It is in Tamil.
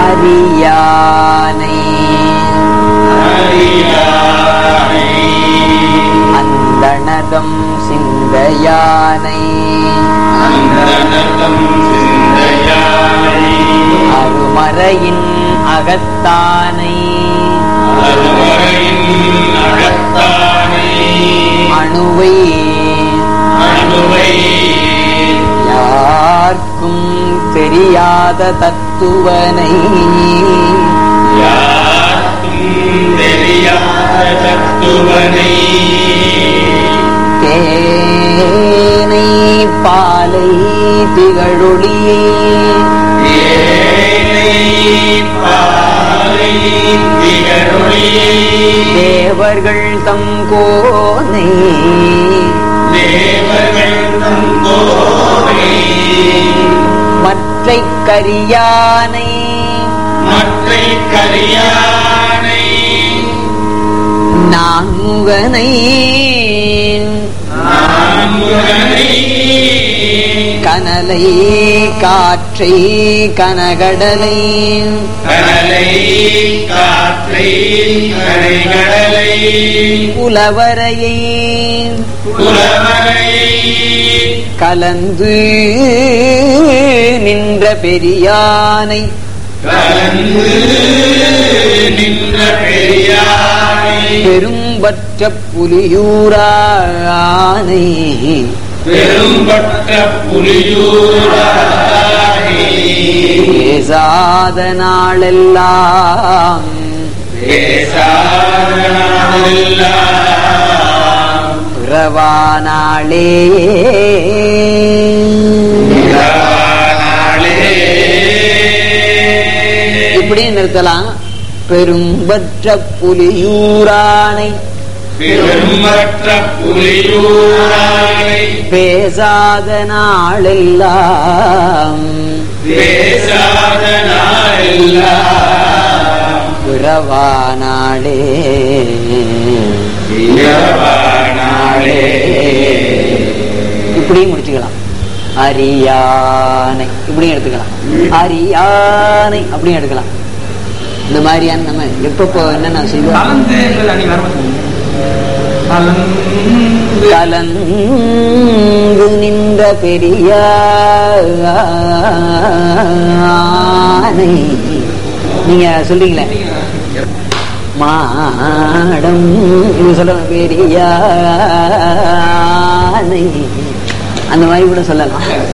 அறியானை அந்தணதம் சிந்தையானை அருமறையின் அகத்தானை அணுவை யார்க்கும் தெரியாத தத்துவனை தேனை பாலை திகழொளியே தேவர்கள் தம் கோனை மற்றை கரியானை மற்றை கரியானை நான்முகனை நான்முகனை கனலை காற்றை கனகடலை கடலை காற்றை கரைகடலை புலவரையை புலவரை கலந்து நின்ற பெரியானை கலந்து நின்ற பெரியானை பெரும்பற்ற புலியூரானை பெரும்பட்ட புலியூரானை பேசாத நாளெல்லாம் பேசாதெல்லாம் பிறவானாளே இப்படி நிறுத்தலாம் பெரும்பற்ற புலியூரானை பெருமற்ற புலியூரானை பேசாத நாளெல்லாம் பேசாத நாளெல்லாம் பிறவானாளே இரவானாளே இப்படியும் முடிச்சுக்கலாம் அரியானை இப்படியும் எடுத்துக்கலாம் அரியானை அப்படியும் எடுக்கலாம் இந்த மாதிரியான நம்ம எப்பப்போ என்னென்ன செய்வோம் கலந்து என்பது அணி வர கலந்து கலந்து நின்ற பெரியானை நீங்க சொல்றீங்களே மாடம் இது சொல்ல பெரியானை அந்த மாதிரி கூட சொல்லலாம்